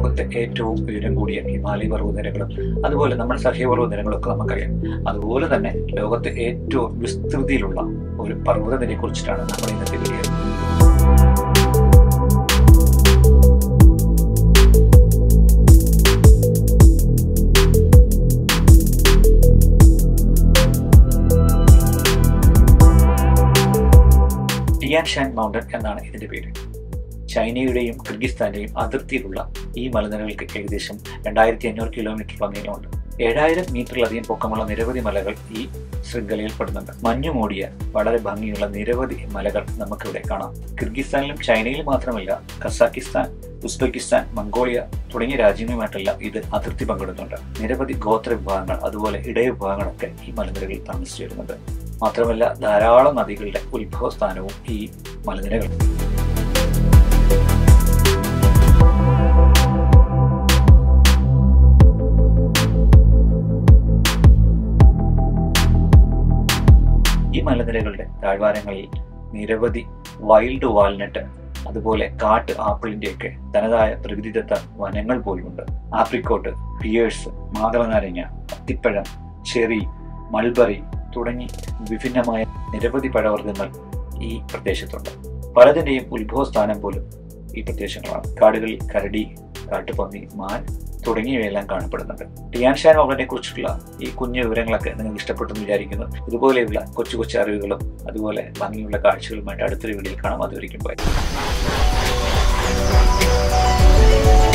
ലോകത്തെ ഏറ്റവും ഉയരം കൂടിയ ഹിമാലയ പർവ്വതനിരകളും അതുപോലെ നമ്മുടെ സഹ്യപർവ്വത നിരകളൊക്കെ നമുക്കറിയാം അതുപോലെ തന്നെ ലോകത്തെ ഏറ്റവും വിസ്തൃതിയിലുള്ള ഒരു പർവ്വതനിരയെ കുറിച്ചിട്ടാണ് നമ്മൾ ഇന്നത്തെ വീഡിയോ ടിയാൻ ഷാൻ മൗണ്ടൻ എന്നാണ് ഇതിന്റെ പേര് ചൈനയുടെയും കിർഗിസ്ഥാന്റെയും അതിർത്തിയിലുള്ള ഈ മലനിരകൾക്ക് ഏകദേശം രണ്ടായിരത്തി അഞ്ഞൂറ് കിലോമീറ്ററോളം നീളമുണ്ട് ഏഴായിരം മീറ്ററിലധികം പൊക്കമുള്ള നിരവധി മലകൾ ഈ ശൃംഖലയിൽ പെടുന്നുണ്ട് മഞ്ഞു മൂടിയ വളരെ ഭംഗിയുള്ള നിരവധി മലകൾ നമുക്കിവിടെ കാണാം കിർഗിസ്ഥാനിലും ചൈനയിലും മാത്രമല്ല കസാക്കിസ്ഥാൻ ഉസ്ബെക്കിസ്ഥാൻ മംഗോളിയ തുടങ്ങിയ രാജ്യങ്ങളുമായിട്ടെല്ലാം ഇത് അതിർത്തി പങ്കിടുന്നുണ്ട് നിരവധി ഗോത്ര വിഭാഗങ്ങൾ അതുപോലെ ഇടയ വിഭാഗങ്ങളൊക്കെ ഈ മലനിരകളിൽ താമസിച്ചു വരുന്നുണ്ട് മാത്രമല്ല ധാരാളം നദികളുടെ ഉത്ഭവസ്ഥാനവും ഈ മലനിരകൾ ഈ മലനിരകളുടെ താഴ്വാരങ്ങളിൽ നിരവധി വൈൽഡ് വാൽനട്ട് അതുപോലെ കാട്ട് ആപ്പിളിന്റെയൊക്കെ തനതായ പ്രകൃതിദത്ത വനങ്ങൾ പോലുമുണ്ട് ആപ്രിക്കോട്ട് പിയേഴ്സ് മാതളനാരങ്ങ അത്തിപ്പഴം ചെറി മൾബറി തുടങ്ങി വിഭിന്നമായ നിരവധി പഴവർഗ്ഗങ്ങൾ ഈ പ്രദേശത്തുണ്ട് പലതിൻ്റെയും ഉത്ഭവസ്ഥാനം പോലും ഈ പ്രദേശങ്ങളാണ് കാടുകളിൽ കരടി കാട്ടുപന്നി മാൻ തുടങ്ങിയവയെല്ലാം കാണപ്പെടുന്നുണ്ട് ടിയാൻഷാൻ മൗണ്ടനെ കുറിച്ചുള്ള ഈ കുഞ്ഞു വിവരങ്ങളൊക്കെ നിങ്ങൾക്ക് ഇഷ്ടപ്പെട്ടെന്ന് വിചാരിക്കുന്നു ഇതുപോലെയുള്ള കൊച്ചു കൊച്ചു അറിവുകളും അതുപോലെ ഭംഗിയുള്ള കാഴ്ചകളുമായിട്ട് അടുത്തൊരു വീഡിയോയിൽ കാണാം അതുവരെയ്ക്കും ബൈ